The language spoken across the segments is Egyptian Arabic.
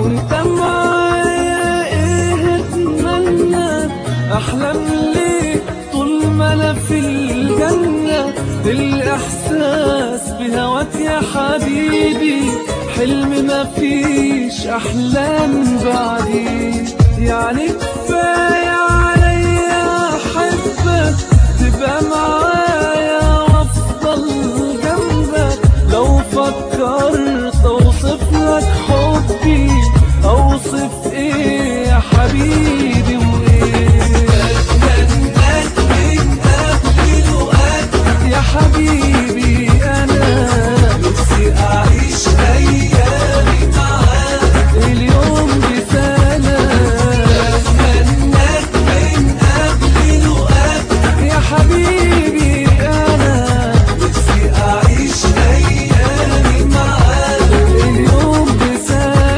وانت معايا ايه اتمنى احلم ليه طول ما انا في الجنة الاحساس بهواك يا حبيبي حلم ما فيش احلام بعدي يعني كفاية عليا احبك تبقى معايا وافضل جنبك لو فكرت اوصف لك حبي اوصف ايه يا حبيبي وايه اتمناك من قبل الوقت يا حبيبي انا نفسي اعيش ايامي معاك اليوم بسنة اتمناك من قبل الوقت يا حبيبي انا نفسي اعيش ايامي معاك اليوم بسنة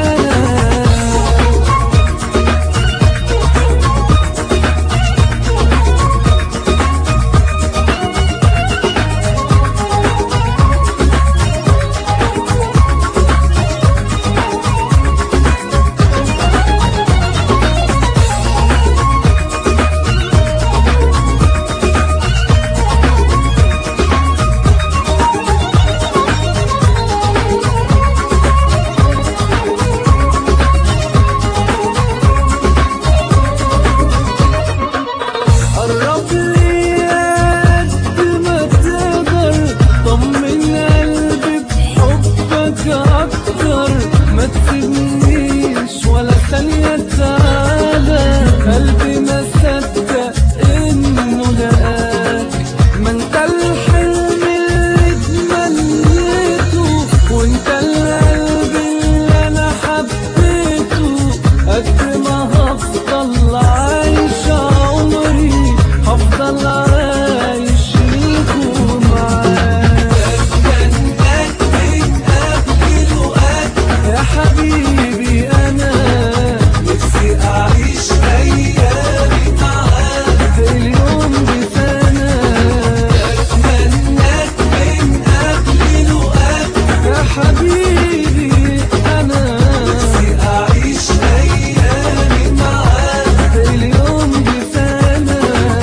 قرب لي قد ما تقدر طمن قلبي بحبك اكتر ما تسيبنيش ولا ثانية تعالى قلبي ما صدق انه لقاك ما انت الحلم اللي تمنيته وانت القلب اللي انا حبيته قد ما هفضل عايش عمري هفضل عايش ليك ومعاك استناك من قبل الوقت يا حبيبي انا نفسي اعيش ايامي معاك اليوم بسنة اتمناك من قبل الوقت يا حبيبي انا نفسي اعيش ايامي معاك اليوم بسنة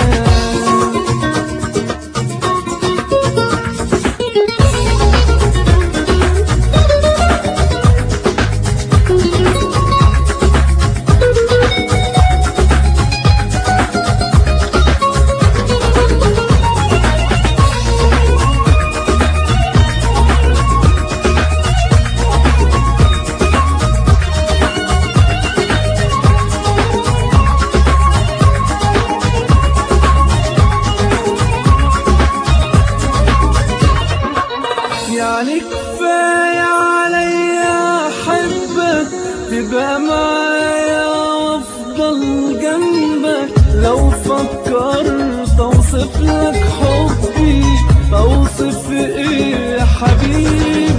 يعني كفاية عليا أحبك تبقى معايا وأفضل جنبك لو فكرت أوصف لك حبي أوصف إيه يا حبيبي